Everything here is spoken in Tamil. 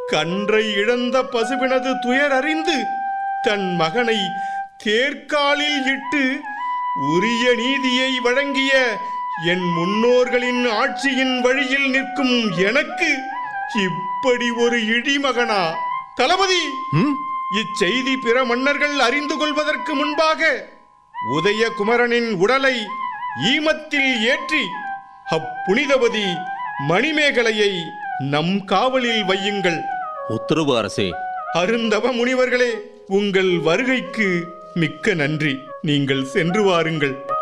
கன்றை இழந்த பசுவினது துயர் அறிந்து தன் மகனை தேர்காலில் இட்டு உரிய நீதியை வழங்கிய என் முன்னோர்களின் ஆட்சியின் வழியில் நிற்கும் எனக்கு இப்படி ஒரு இடிமகனா தளபதி ம்? இச்செய்தி பிற மன்னர்கள் அறிந்து கொள்வதற்கு முன்பாக உதயகுமரனின் உடலை ஈமத்தில் ஏற்றி அப்புனிதவதி மணிமேகலையை நம் காவலில் வையுங்கள் உத்தரவு அரசே அருந்தவ முனிவர்களே உங்கள் வருகைக்கு மிக்க நன்றி நீங்கள் சென்று வாருங்கள்